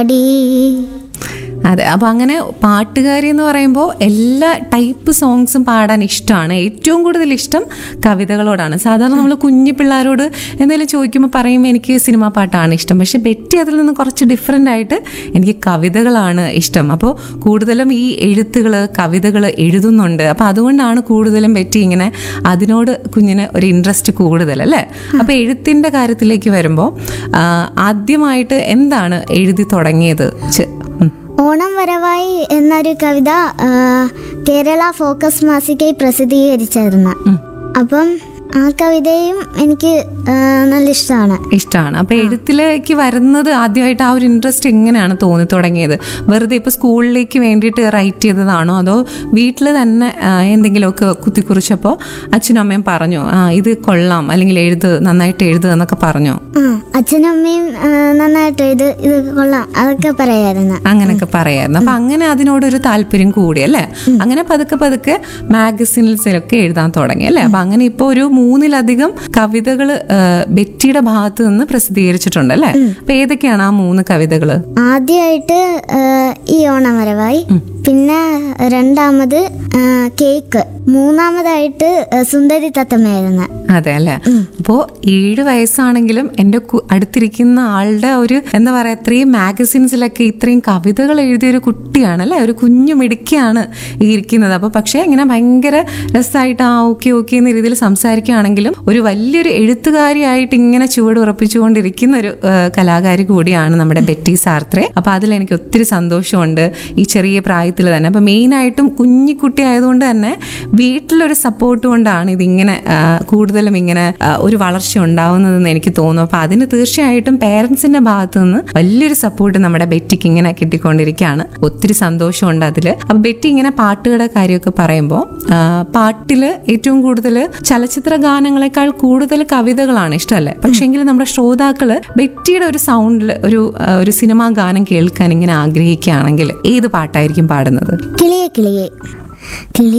അടി അതെ അപ്പൊ അങ്ങനെ പാട്ടുകാരി എന്ന് പറയുമ്പോൾ എല്ലാ ടൈപ്പ് സോങ്സും പാടാൻ ഇഷ്ടമാണ് ഏറ്റവും കൂടുതൽ ഇഷ്ടം കവിതകളോടാണ് സാധാരണ നമ്മൾ കുഞ്ഞു പിള്ളേരോട് എന്തെങ്കിലും ചോദിക്കുമ്പോൾ പറയും എനിക്ക് സിനിമാ പാട്ടാണ് ഇഷ്ടം പക്ഷെ ബെറ്റി അതിൽ നിന്ന് കുറച്ച് ഡിഫറെൻ്റ് ആയിട്ട് എനിക്ക് കവിതകളാണ് ഇഷ്ടം അപ്പോൾ കൂടുതലും ഈ എഴുത്തുകൾ കവിതകൾ എഴുതുന്നുണ്ട് അപ്പോൾ അതുകൊണ്ടാണ് കൂടുതലും ബെറ്റി ഇങ്ങനെ അതിനോട് കുഞ്ഞിന് ഒരു ഇൻട്രസ്റ്റ് കൂടുതൽ അല്ലേ അപ്പോൾ എഴുത്തിൻ്റെ കാര്യത്തിലേക്ക് വരുമ്പോൾ ആദ്യമായിട്ട് എന്താണ് എഴുതി തുടങ്ങിയത് ചെ- ഉം. ഓണം വരവായി എന്നൊരു കവിത ആ, കേരള ഫോക്കസ് മാസികയിൽ പ്രസിദ്ധീകരിച്ചായിരുന്നു അപ്പം ആ കവിതയും എനിക്ക് ആ, നല്ല ഇഷ്ടമാണ് ഇഷ്ടമാണ് അപ്പൊ എഴുത്തിലേക്ക് വരുന്നത് ആദ്യമായിട്ട് ആ ഒരു ഇൻട്രസ്റ്റ് എങ്ങനെയാണ് തോന്നി തുടങ്ങിയത് വെറുതെ ഇപ്പൊ സ്കൂളിലേക്ക് വേണ്ടിയിട്ട് റൈറ്റ് ചെയ്തതാണോ അതോ വീട്ടിൽ തന്നെ ആ, എന്തെങ്കിലുമൊക്കെ കുത്തിക്കുറിച്ചപ്പോൾ അച്ഛനും അമ്മയും പറഞ്ഞു ആ ഇത് കൊള്ളാം അല്ലെങ്കിൽ എഴുത് നന്നായിട്ട് എഴുത് എന്നൊക്കെ പറഞ്ഞോ ആ അച്ഛനും അമ്മയും ആ, നന്നായിട്ട് ഇത് ഇത് കൊള്ളാം അതൊക്കെ പറയായിരുന്നു അങ്ങനെയൊക്കെ പറയായിരുന്നു അപ്പൊ അങ്ങനെ അതിനോടൊരു താല്പര്യം കൂടി അല്ലേ അങ്ങനെ പതുക്കെ പതുക്കെ മാഗസിൻസിലൊക്കെ എഴുതാൻ തുടങ്ങി അല്ലേ അപ്പൊ അങ്ങനെ ഇപ്പൊ ഒരു മൂന്നിലധികം കവിതകൾ ബെറ്റിയുടെ ഭാഗത്ത് നിന്ന് പ്രസിദ്ധീകരിച്ചിട്ടുണ്ട് അല്ലേ അപ്പൊ ഏതൊക്കെയാണ് ആ മൂന്ന് കവിതകള് ആദ്യമായിട്ട് ആ, ഈ ഓണം വരവായി പിന്നെ രണ്ടാമത് ആ, കേക്ക് മൂന്നാമതായിട്ട് ആ, സുന്ദരി തത്തമ്മയായിരുന്നു അതെ അല്ലേ അപ്പോ ഏഴ് വയസ്സാണെങ്കിലും എൻ്റെ കു- അടുത്തിരിക്കുന്ന ആളുടെ ഒരു എന്താ പറയാ ഇത്രയും മാഗസിൻസിലൊക്കെ ഇത്രയും കവിതകൾ എഴുതിയ ഒരു കുട്ടിയാണ് അല്ലെ ഒരു കുഞ്ഞു മിടുക്കിയാണ് ഈ ഇരിക്കുന്നത് അപ്പൊ പക്ഷേ ഇങ്ങനെ ഭയങ്കര രസമായിട്ട് ആ ഓക്കെ ഓക്കെ എന്ന രീതിയിൽ സംസാരിക്കുകയാണെങ്കിലും ഒരു വലിയൊരു എഴുത്തുകാരിയായിട്ട് ഇങ്ങനെ ചുവട് ഉറപ്പിച്ചുകൊണ്ടിരിക്കുന്ന ഒരു ആ, കലാകാരി കൂടിയാണ് നമ്മുടെ ബെറ്റി സാർത്രേ അപ്പൊ അതിൽ എനിക്ക് ഒത്തിരി സന്തോഷമുണ്ട് ഈ ചെറിയ പ്രായത്തിൽ തന്നെ അപ്പൊ മെയിൻ ആയിട്ടും കുഞ്ഞിക്കുട്ടി ആയതുകൊണ്ട് തന്നെ വീട്ടിലൊരു സപ്പോർട്ട് കൊണ്ടാണ് ഇതിങ്ങനെ ആ, കൂടുതലും ഇങ്ങനെ ആ, ഒരു വളർച്ച ഉണ്ടാവുന്നതെന്ന് എനിക്ക് തോന്നുന്നു അപ്പൊ അതിന് തീർച്ചയായിട്ടും പേരൻസിന്റെ ഭാഗത്തു നിന്ന് വലിയൊരു സപ്പോർട്ട് നമ്മുടെ ബെറ്റിക്ക് ഇങ്ങനെ കിട്ടിക്കൊണ്ടിരിക്കുകയാണ് ഒത്തിരി സന്തോഷമുണ്ട് അതില് അപ്പൊ ബെറ്റി ഇങ്ങനെ പാട്ടുകളുടെ കാര്യമൊക്കെ പറയുമ്പോൾ പാട്ടില് ഏറ്റവും കൂടുതൽ ചലച്ചിത്ര ഗാനങ്ങളെക്കാൾ കൂടുതൽ കവിതകളാണ് ഇഷ്ടമല്ലേ പക്ഷേങ്കിൽ നമ്മുടെ ശ്രോതാക്കള് ബെറ്റിയുടെ ഒരു സൗണ്ടിൽ ഒരു ആ, ഒരു സിനിമാ ഗാനം കേൾക്കാൻ ഇങ്ങനെ ആഗ്രഹിക്കുകയാണെങ്കിൽ ഏത് പാട്ടായിരിക്കും പാടുന്നത് കിളിയെ കിളിയെ കിളി